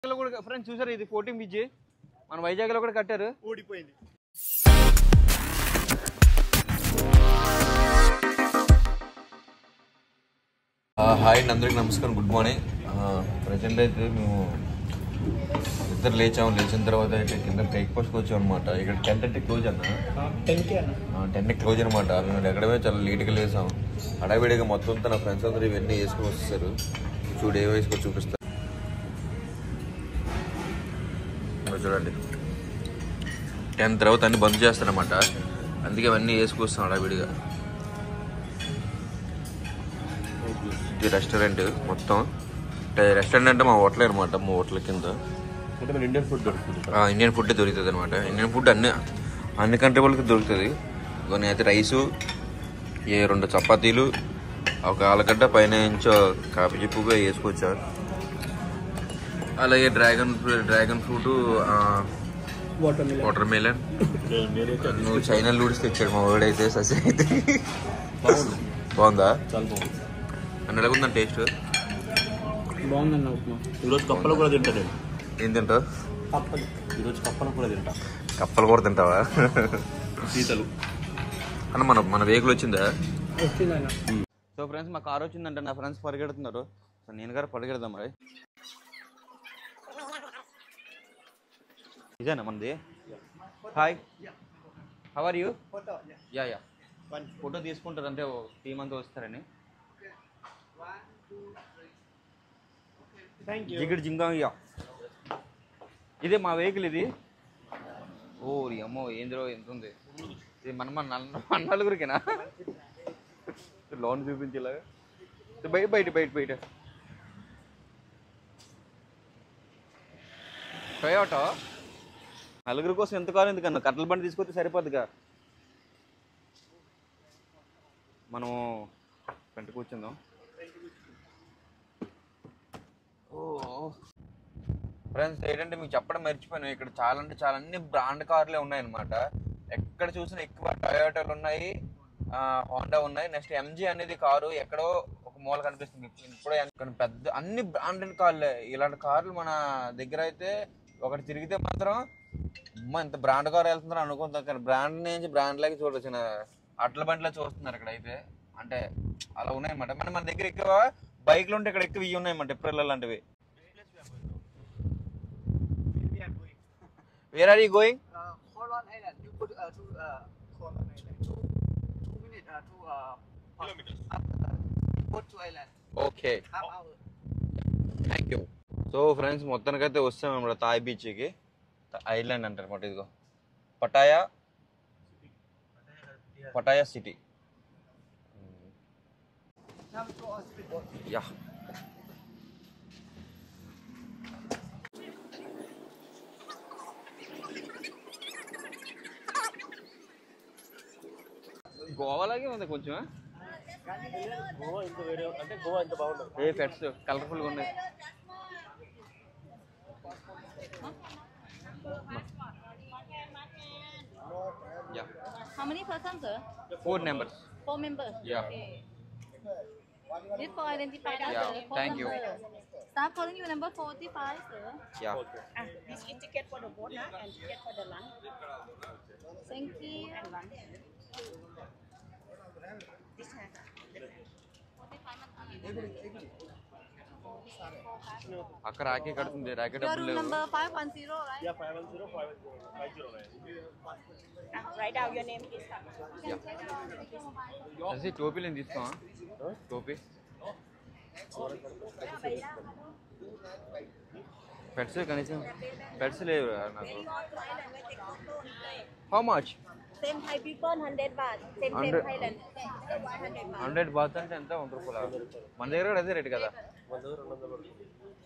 వైజాగ్లో కూడా ఫ్రెండ్స్ చూసారు ఇది ఫోర్టీన్ బ్రిడ్జ్ మన వైజాగ్లో కూడా కట్టారు ఊడిపోయింది హాయ్ అండి అందరికి నమస్కారం గుడ్ మార్నింగ్ ప్రజెంట్ అయితే మేము ఇద్దరు లేచాము లేచిన తర్వాత అయితే కింద బ్రేక్ఫాస్ట్కి వచ్చాం అనమాట ఇక్కడ టెన్ థర్టీ క్లోజ్ అన్న టెన్కి అన్న టెన్ క్లోజ్ అనమాట మేము ఎక్కడమే చాలా లేట్గా లేసాం హడావిడిగా మొత్తం అంతా నా ఫ్రెండ్స్ అందరూ ఇవన్నీ వేసుకొని వస్తారు చూడు ఏ వేసుకొని చూపిస్తారు ఇదిగో చూడండి టెన్ తర్వాత అన్ని బంద్ చేస్తారనమాట అందుకే అవన్నీ వేసుకొస్తాం హడావిడిగా ఇది రెస్టారెంట్ మొత్తం అంటే రెస్టారెంట్ అంటే మా హోటల్ అనమాట మా హోటల్ కింద అంటే మన ఇండియన్ ఫుడ్ దొరుకుతుంది ఆ, ఇండియన్ ఫుడ్ దొరుకుతుంది అనమాట ఇండియన్ ఫుడ్ అన్ని అన్ని కంట్రీ వాళ్ళకి దొరుకుతుంది కొన్ని అయితే రైసు ఏ రెండు చపాతీలు ఒక ఆలుగడ్డ పైన ఇంచో కాపీ చెప్పుగా వేసుకొచ్చారు అలాగే డ్రాగన్ ఫ్రూ- dragon fruit watermelon watermelon నేనైతే అది నువ్వు చైనా లూడిస్ తెచ్చాడు మా వాడైతే ససి అయితే బాగుంది బాగుందా చాలా బాగుంది అని ఎలాగుందా టేస్ట్ బాగుందన్న ఉప్మా ఈరోజు కప్పలు కూడా తింటా నేను ఏం తింటావు పప్పలు ఈరోజు కప్పలు కూడా తింటా కప్పలు కూడా తింటావా పీతలు అన్న మన మన వెహికల్ వచ్చిందా వచ్చిందన్న సో ఫ్రెండ్స్ మా కార్ వచ్చిందంటే నా ఫ్రెండ్స్ పరిగెడుతున్నారు సో నేను గారు పరిగెడదాం మరి ఇదేనా మనది hi how are you yeah yeah photo తీసుకుంటారు అంటే టీం అంతా వస్తారని థ్యాంక్ యూ జిగిడి జింగాంగియా ఇదే మా వెహికల్ ఇది ఓ రీ అమ్మో ఏందిరో ఎంత ఉంది ఇది మన మన నల్- మన నలుగురికేనా లోన్ చూపించేలాగా ఇది బయట బయట బయట బయట టొయోటో నలుగురి కోసం ఎంత కాలం ఎందుకన్నా కట్టల బండి తీసుకొస్తే సరిపోద్దిగా మనం వెంట కూర్చుందాం ఫ్రెండ్స్ ఏంటంటే మీకు చెప్పడం మర్చిపోయాను ఇక్కడ చాలా అంటే చాలా అన్ని బ్రాండ్ కార్లే ఉన్నాయి అనమాట ఎక్కడ చూసినా ఎక్కువ టొయోటాలు ఉన్నాయి హోండా ఉన్నాయి నెక్స్ట్ ఎంజీ అనేది కారు ఎక్కడో ఒక మూల కనిపిస్తుంది ఇప్పుడు కానీ పెద్ద అన్ని బ్రాండెడ్ కార్లే ఇలాంటి కార్లు మన దగ్గర అయితే ఒకటి తిరిగితే మాత్రం అమ్మ ఇంత బ్రాండ్ కార్ వెళ్తున్నారు అనుకుంటాం కానీ బ్రాండ్ నుంచి బ్రాండ్ లాగా చూడొచ్చు అట్ల బండిలో చూస్తున్నారు ఇక్కడ అయితే అంటే అలా ఉన్నాయన్నమాట మన మన దగ్గర ఎక్కువ బైక్లు ఉంటే ఇక్కడ ఎక్కువ ఇవి ఉన్నాయన్నమాట ఎప్రిల్ లాంటివి Where are you going? uh, Holland Island. You put uh, to uh, Holland Island. Two, two minutes uh, to uh, kilometers. Up, uh, boat to island. Okay. Half hour. Thank you so friends మొత్తానికైతే వస్తాం అనమాట Thai బీచ్కి island అంటారు అనమాట ఇదిగో Pattaya Pattaya city Now we go on speedboat. Yeah గోవాలాగే ఉంది కొంచెం గోవా ఇంత వేరే అంటే గోవా ఇంత బాగుండదు ఏ పెట్స్ కలర్ఫుల్గా ఉన్నాయి yeah How many persons, sir? Four numbers Four members. Yeah. Okay. This for identify us, Yeah, sir. Four thank you. members. Staff calling you number 45, sir. Yeah Ah, this is ticket for the boat huh? and ticket for the lunch Thank you. and lunch. This has అక్కడ రాకే కడుతుంది రాకే Your డబ్బులు room లేవు number 510, right? Yeah five one zero five five zero nine ah, write down your name, please. అది టోపీలు ఏం తీసుకోవా టోపీ పెట్స్ కనీసం పెట్స్ లేవు నాకు how much Same Thai people, 100 baht. Same, Hundred. same Thailand. 100 baht. Hundred baht అంటే ఎంత వంద రూపాయలు మన దగ్గర కూడా అదే రేట్ కదా మన దగ్గర రెండు వందలు పడుతుంది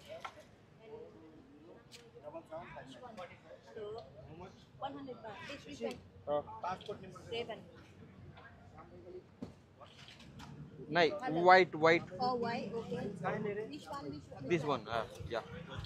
Hello. 100 baht. This which one? Seven. నై white white Oh, white, okay. Which one, which one? This one yeah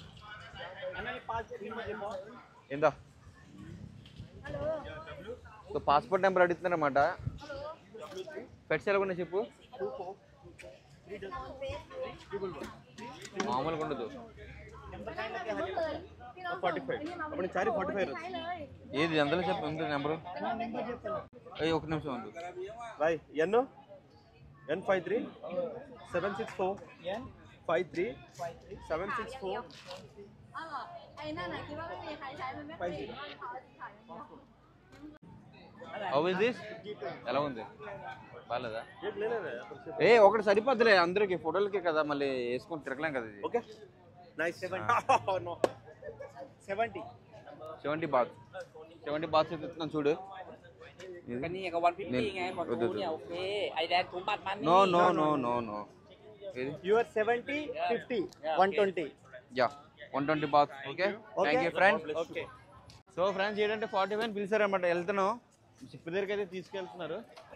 ఏందా Hello. సో పాస్పోర్ట్ నెంబర్ అడుగుతున్నారన్నమాట పెట్స్ ఎలా ఉన్నాయి చెప్పు మామూలుగా ఉండదు ఫార్టీ ఫైవ్ అప్పుడు చారి ఫార్టీ ఫైవ్ ఏది ఎంతలో చెప్పు ఎంత నెంబరు అయ్యి ఒక నిమిషం ఉండు బాయ్ N N five three seven six four five three seven six four อ๋อไอ้นั่นน่ะคิดว่าไม่มีใครใช้มันไม่ฟรีขายขายอย่างเดียว how is this ఎలా ఉంది బాగాలేదా ఏం లేదే ఏ ఒకటి సరిపోద్దులే అందరికి ఫోటోలకి కదా మళ్ళీ వేసుకొని తిరగలేం కదా ఇది okay nice seven no seventy seventy baht seventy baht చెప్తున్నాను చూడు ก็นี่ก็วันพิธีไงหมด వద్దు, รู้เนี่ยโอเคไอแดนถุงบัตรมันนี่ no no no no no ఇది your seventy fifty one twenty yeah one twenty box okay thank you friend okay so friends ఏంటంటే ఫార్టీ ఫైవ్ పిలిచారనమాట వెళ్తున్నాం ship దగ్గరికి అయితే తీసుకెళ్తున్నారు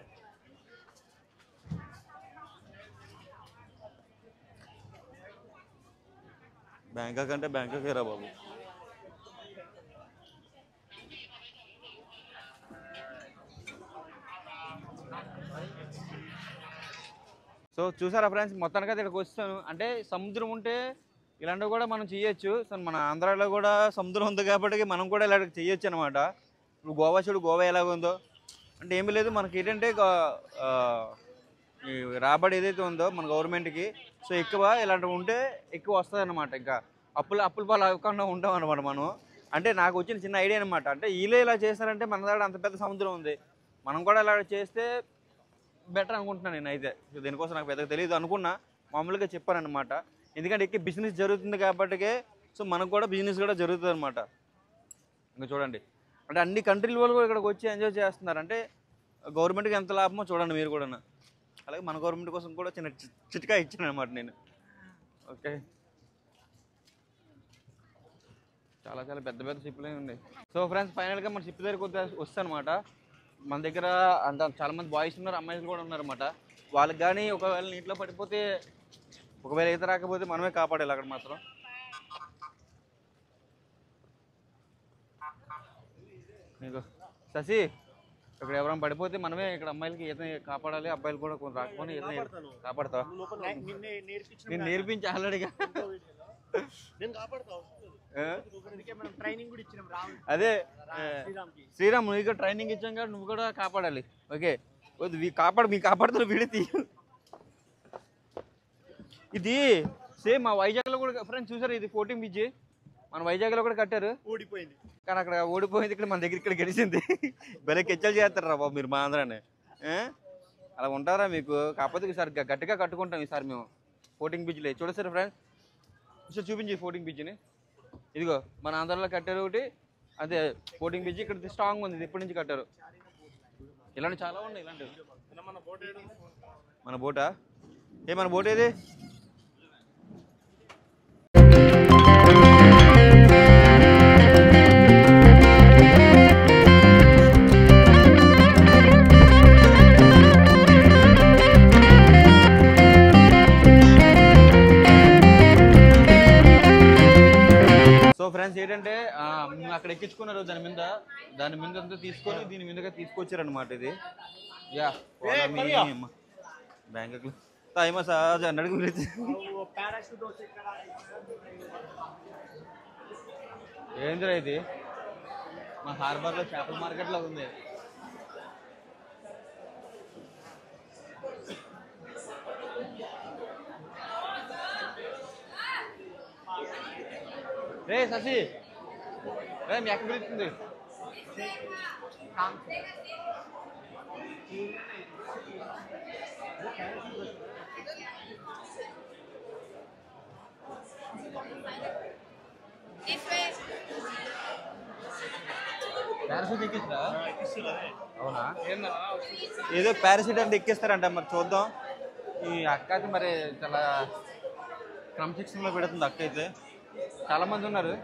బ్యాంకాక్ అంటే బ్యాంకాక్ రా బాబు సో చూసారా ఫ్రెండ్స్ మొత్తానికి అయితే ఇక్కడికి వస్తాను అంటే సముద్రం ఉంటే ఇలాంటివి కూడా మనం చేయొచ్చు సో మన ఆంధ్రాలో కూడా సముద్రం ఉంది కాబట్టి మనం కూడా ఇలా చేయొచ్చు అనమాట ఇప్పుడు గోవా చూడు గోవా ఎలాగ ఉందో అంటే ఏమీ లేదు మనకి ఏంటంటే గా- ఆ, ఈ రాబడి ఏదైతే ఉందో మన గవర్నమెంట్కి సో ఎక్కువ ఇలాంటివి ఉంటే ఎక్కువ వస్తుంది అనమాట ఇంకా అప్పులు అప్పుల పాలు అవ్వకుండా ఉంటాం అనమాట మనం అంటే నాకు వచ్చిన చిన్న ఐడియా అనమాట అంటే వీళ్ళే ఇలా చేస్తారంటే మన దగ్గర అంత పెద్ద సముద్రం ఉంది మనం కూడా ఇలా చేస్తే బెటర్ అనుకుంటున్నాను నేను అయితే సో దీనికోసం నాకు పెద్దగా తెలియదు అనుకున్నా మామూలుగా చెప్పాను అనమాట ఎందుకంటే ఎక్కి బిజినెస్ జరుగుతుంది కాబట్టికే సో మనకు కూడా బిజినెస్ కూడా జరుగుతుంది అనమాట ఇంకా చూడండి అంటే అన్ని కంట్రీల వాళ్ళు కూడా ఇక్కడికి వచ్చి ఎంజాయ్ చేస్తున్నారు అంటే గవర్నమెంట్కి ఎంత లాభమో చూడండి మీరు కూడా అలాగే మన గవర్నమెంట్ కోసం కూడా చిన్న చి- చిట్కా ఇచ్చాను అనమాట నేను ఓకే చాలా చాలా పెద్ద పెద్ద షిప్లే ఉన్నాయి సో ఫ్రెండ్స్ ఫైనల్గా మన షిప్ దగ్గరికి వస్తే వస్తానమాట మన దగ్గర అంత చాలా మంది బాయ్స్ ఉన్నారు అమ్మాయిలు కూడా ఉన్నారు అనమాట వాళ్ళకి కానీ ఒకవేళ నీటిలో పడిపోతే ఒకవేళ ఈత రాకపోతే మనమే కాపాడాలి అక్కడ మాత్రం నీకు శశి ఇక్కడ ఎవరైనా పడిపోతే మనమే ఇక్కడ అమ్మాయిలకి ఈత కాపాడాలి అబ్బాయిలు కూడా కొంచెం రాకపోతే ఈత కాపాడతావా నిన్నే నేర్పించిన నేను నేర్పించి ఆల్రెడీగా నేను కాపాడుతావు అందుకే మనం ట్రైనింగ్ కూడా ఇచ్చినాం రాహుల్ అదే ఆ, శ్రీరామ్కి శ్రీరామ్ నువ్వు ఇక్కడ ట్రైనింగ్ ఇచ్చాం కాబట్టి నువ్వు కూడా కాపాడాలి ఓకే వద్దు వీ కాపాడు మీ కాపాడుతున్న వీడి తీయు ఇది సేమ్ మా వైజాగ్లో కూడా ఫ్రెండ్స్ చూసారు ఇది ఫోర్టీన్ బీచ్ మన వైజాగ్లో కూడా కట్టారు ఊడిపోయింది కానీ అక్కడ ఓడిపోయింది ఇక్కడ మన దగ్గర ఇక్కడ గెలిచింది భలే కెచ్చలు చేస్తారు రా బాబు మీరు మా ఆంధ్రానే ఏ? అలా ఉంటారా మీకు కాకపోతే ఈసారి గ- గట్టిగా కట్టుకుంటాం ఈసారి మేము ఫోర్టింగ్ బీచ్లో చూడండి సార్ ఫ్రెండ్స్ ఒకసారి చూపించి ఫోర్టింగ్ బీచ్ని ఇదిగో మన ఆంధ్రాలో కట్టారు ఒకటి అదే ఫోర్టింగ్ బీచ్ ఇక్కడ స్ట్రాంగ్ ఉంది ఇది ఇప్పటి నుంచి కట్టారు ఇలాంటి చాలా ఉన్నాయి ఇలాంటివి మన బోటా ఏ మన బోట్ ఏది సో ఫ్రెండ్స్ ఏంటంటే ఆ, మేము అక్కడ ఎక్కించుకున్నారు దాని మీద దాని మీద అంతా తీసుకొని దీని మీదగా తీసుకొచ్చారు అనమాట ఇది యా బ్యాంకాక్ టైమ్ సార్ అన్నడికి గురించి ఏందిరా ఇది మా హార్బర్ లో చేపల మార్కెట్ లో ఉంది రే శశి రే మీ ఎక్కడ పిలుస్తుంది పారాషూట్ ఎక్కిస్తారా అవునా ఏదో పారాషూట్ అంటే ఎక్కిస్తారంట మరి చూద్దాం ఈ అక్క అయితే మరి చాలా క్రమశిక్షణలో పెడుతుంది అక్క అయితే చాలా మంది ఉన్నారు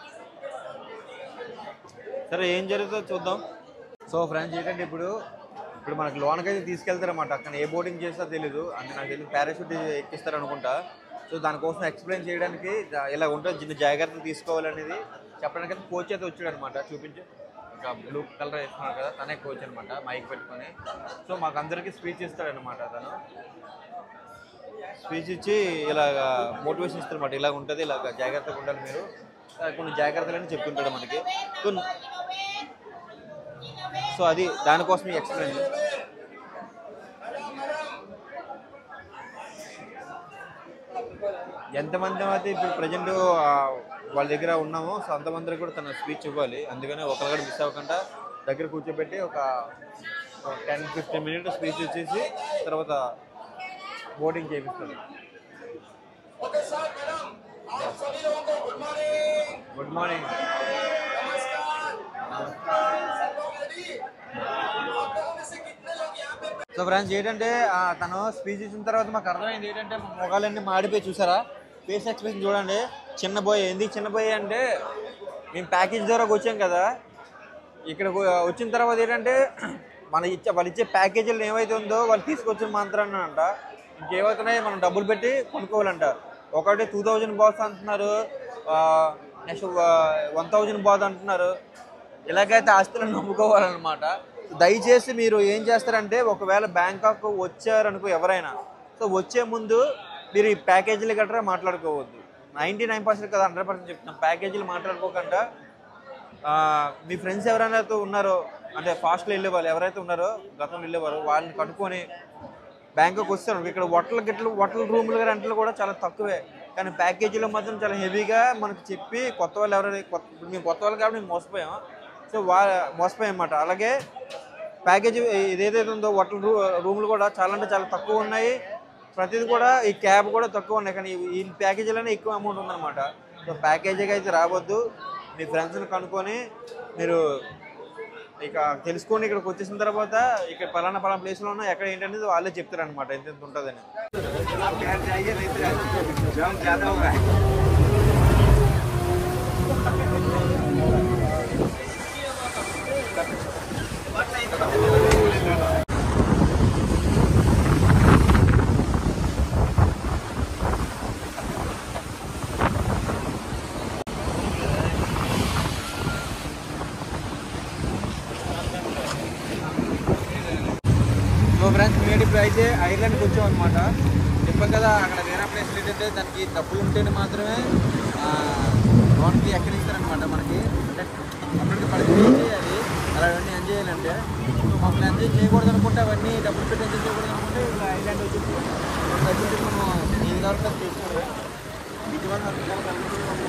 సరే ఏం జరుగుతుందో చూద్దాం సో ఫ్రెండ్స్ ఏంటంటే ఇప్పుడు ఇప్పుడు మనకి లోన్కి అయితే తీసుకెళ్తారన్నమాట అక్కడ ఏ బోటింగ్ చేస్తా తెలీదు అంటే నాకు తెలియదు పారాషూట్ ఎక్కిస్తారు అనుకుంటా సో దానికోసం ఎక్స్ప్లెయిన్ చేయడానికి దా- ఇలా ఉంటుంది చిన్న జాగ్రత్తలు తీసుకోవాలనేది చెప్పడానికి అయితే కోచ్ అయితే వచ్చాడు అనమాట చూపించి ఇంకా బ్లూ కలర్ వేసుకున్నాడు కదా తనే కోచ్ అనమాట మైక్ పెట్టుకొని సో మాకు అందరికీ స్పీచ్ ఇస్తాడనమాట తను స్పీచ్ ఇచ్చి ఇలాగ మోటివేషన్ ఇస్తారన్నమాట ఇలాగ ఉంటుంది ఇలాగ జాగ్రత్తగా ఉండాలి మీరు ఆ, కొన్ని జాగ్రత్తలని చెప్తుంటాడు మనకి కొన్ని సో అది దానికోసం ఎక్స్ప్లెయిన్ ఎంతమంది అయితే ఇప్పుడు ప్రజెంట్ వాళ్ళ దగ్గర ఉన్నామో సో అంతమందికి కూడా తన స్పీచ్ ఇవ్వాలి అందుకని ఒకరు కూడా మిస్ అవ్వకుండా దగ్గర కూర్చోబెట్టి ఒక టెన్ ఫిఫ్టీన్ మినిట్స్ స్పీచ్ వచ్చేసి తర్వాత ఓటింగ్ చేపిస్తాడు గుడ్ మార్నింగ్ సో ఫ్రెండ్స్ ఏంటంటే ఆ, తను స్పీచ్ ఇచ్చిన తర్వాత మాకు అర్థమైంది ఏంటంటే మా మొగాలన్నీ మాడిపోయి చూసారా ఫేస్ ఎక్స్ప్రెషన్ చూడండి చిన్న బోయ్ ఎందుకు చిన్న బోయ్ అంటే మేము ప్యాకేజ్ ద్వారా వచ్చాం కదా ఇక్కడ వచ్చిన తర్వాత ఏంటంటే మన ఇచ్చే వాళ్ళు ఇచ్చే ప్యాకేజీలు ఏవైతే ఉందో వాళ్ళు తీసుకొచ్చిన మాత్రాన్ని అంట ఇంకేమవుతున్నాయి మనం డబ్బులు పెట్టి కొనుక్కోవాలంట ఒకటి టూ థౌజండ్ బాస్ అంటున్నారు నెక్స్ట్ వన్ థౌజండ్ బాస్ అంటున్నారు ఇలాగైతే ఆస్తులను నమ్ముకోవాలన్నమాట దయచేసి మీరు ఏం చేస్తారంటే ఒకవేళ బ్యాంకాక్ వచ్చారనుకో ఎవరైనా సో వచ్చే ముందు మీరు ఈ ప్యాకేజీలు గట్రా మాట్లాడుకోవద్దు నైంటీ నైన్ పర్సెంట్ కదా హండ్రెడ్ పర్సెంట్ చెప్తున్నాం ప్యాకేజీలు మాట్లాడుకోకుండా ఆ, మీ ఫ్రెండ్స్ ఎవరైనా అయితే ఉన్నారో అంటే ఫాస్ట్లో వెళ్ళే వాళ్ళు ఎవరైతే ఉన్నారో గతంలో వెళ్ళేవారు వాళ్ళని కనుక్కొని బ్యాంకుకి వస్తారు ఇక్కడ హోటల్ గిట్లు హోటల్ రూములు రెంట్లు కూడా చాలా తక్కువే కానీ ప్యాకేజీలో మాత్రం చాలా హెవీగా మనకు చెప్పి కొత్త వాళ్ళు ఎవరైనా కొత్త ఇప్పుడు మేము కొత్త వాళ్ళు కాబట్టి మేము మోసపోయాం సో వా మోసపోయాం అన్నమాట అలాగే ప్యాకేజీ ఇదేదైతే ఉందో హోటల్ రూ రూములు కూడా చాలా అంటే చాలా తక్కువ ఉన్నాయి ప్రతిది కూడా ఈ క్యాబ్ కూడా తక్కువ ఉన్నాయి కానీ ఈ ప్యాకేజీలోనే ఎక్కువ అమౌంట్ ఉందన్నమాట సో ప్యాకేజీకి అయితే రావద్దు మీ ఫ్రెండ్స్ని కనుక్కొని మీరు ఇక తెలుసుకోండి ఇక్కడికి వచ్చేసిన తర్వాత ఇక్కడ పలానా పలానా ప్లేస్లో ఉన్నా ఎక్కడ ఏంటనేది వాళ్ళే చెప్తారు అనమాట ఎంత ఎంత ఉంటుందని సో ఫ్రెండ్స్ మేము ఇప్పుడు అయితే ఐర్లాండ్కి వచ్చాం అనమాట చెప్పాం కదా అక్కడ వేరే ప్లేస్ ఏంటంటే దానికి డబ్బులు ఉంటేనే మాత్రమే లోన్కి ఎక్కడిస్తారనమాట మనకి అంటే అప్పటికి పడిపోయి చేయాలి అలాంటివన్నీ ఎంజాయ్ చేయాలంటే సో మమ్మల్ని ఎంజాయ్ చేయకూడదు అనుకుంటే అవన్నీ డబ్బులు పెట్టి ఎంజాయ్ చేయకూడదు అనుకుంటే ఇలా ఐలాండ్ వచ్చేసి దగ్గర మనం ఏది కావాలంటే అది చేసుకోవాలి ఇటువంటి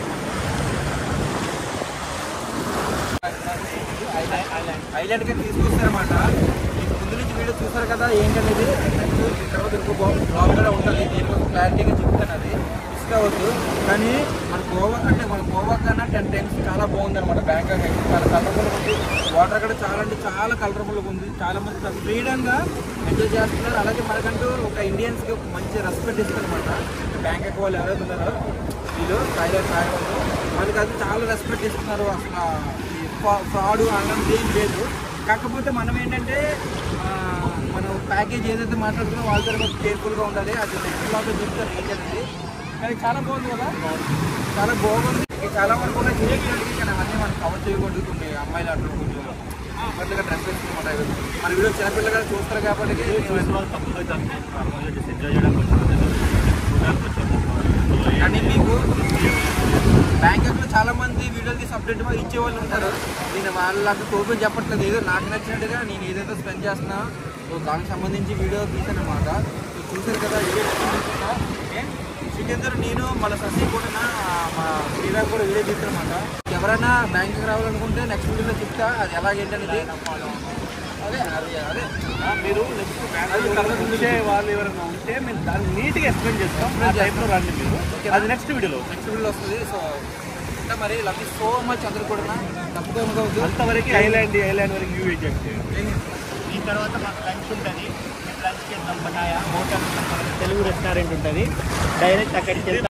ఐలాండ్ కి తీసుకొస్తారన్నమాట మీకు ముందు నుంచి వీడియో చూసారు కదా ఏంటనేది నెక్స్ట్ ఈ తర్వాత ఇంకో బ్లాగ్ కూడా ఉంటుంది దీనికోసం క్లారిటీగా చెప్తాను అది మిస్ కావద్దు కానీ మన గోవా కంటే మన గోవా కన్నా టెన్ టైమ్స్ చాలా బాగుంది అనమాట బ్యాంకాక్ అయితే చాలా కలర్ఫుల్ ఉంది వాటర్ కూడా చాలా అంటే చాలా కలర్ఫుల్ ఉంది చాలా మంది చాలా ఫ్రీడంగా ఎంజాయ్ చేస్తున్నారు అలాగే మనకంటూ ఒక ఇండియన్స్కి ఒక మంచి రెస్పెక్ట్ ఇస్తారు అనమాట బ్యాంకాక్ వాళ్ళు ఎవరైతే ఉన్నారో వీళ్ళు థాయిలాండ్ థాయ్ వాళ్ళు వాళ్ళకి అది చాలా రెస్పెక్ట్ ఇస్తున్నారు అసలు ఈ ఫ్రాడ్ అలాంటిది ఏం లేదు కాకపోతే మనం ఏంటంటే ఆ, మనం ప్యాకేజ్ ఏదైతే మాట్లాడుతున్నామో వాళ్ళతో కొంచెం కేర్ఫుల్గా ఉండాలి అది నెక్స్ట్ లాగా చెప్తారు ఏంటనేది కానీ చాలా బాగుంది కదా చాలా బాగుంది ఇంకా చాలా వరకు కూడా చేయగలిగి కానీ అవన్నీ మనం కవర్ చేయకూడదు కొన్ని అమ్మాయిలు అట్లా కొంచెం అప్పట్లుగా డ్రెస్ వేసుకుంటాయి మన వీడియో చిన్నపిల్లగా చూస్తారు కాబట్టి కానీ మీకు బ్యాంకాక్ లో చాలా మంది వీడియోలు తీసి అప్డేట్ ఇచ్చే వాళ్ళు ఉంటారు నేను వాళ్ళకి టోటల్ చెప్పట్లేదు ఏదో నాకు నచ్చినట్టుగా నేను ఏదైతే స్పెండ్ చేస్తున్నా సో దానికి సంబంధించి వీడియో తీసాను అనమాట చూసారు కదా వీడియో శ్రీకేందర్ నేను మన శశి కూడా నా, మా శ్రీరామ్ కూడా వీడియో తీస్తాను అనమాట ఎవరైనా బ్యాంకుకి రావాలనుకుంటే నెక్స్ట్ వీడియోలో చెప్తా అది ఎలాగేంటనేది అదే అదే అదే మీరు నెక్స్ట్ బ్యాంక్ ఉంటే వాళ్ళు ఎవరైనా ఉంటే మేము దాన్ని నీట్గా ఎక్స్ప్లెయిన్ చేస్తాం ఆ టైంలో రండి మీరు అది నెక్స్ట్ వీడియోలో నెక్స్ట్ వీడియోలో వస్తుంది సో ఇంకా మరి లవ్ యూ సో మచ్ అందరు కూడా తప్పుగా అనుకోవద్దు అంతవరకు ఐలాండ్ ఐలాండ్ వరకు వ్యూ ఎగ్జాక్ట్ చేయండి ఈ తర్వాత మాకు లంచ్ ఉంటుంది లంచ్ చేద్దాం పటాయ హోటల్ తెలుగు రెస్టారెంట్ ఉంటుంది డైరెక్ట్ అక్కడికి వెళ్తాం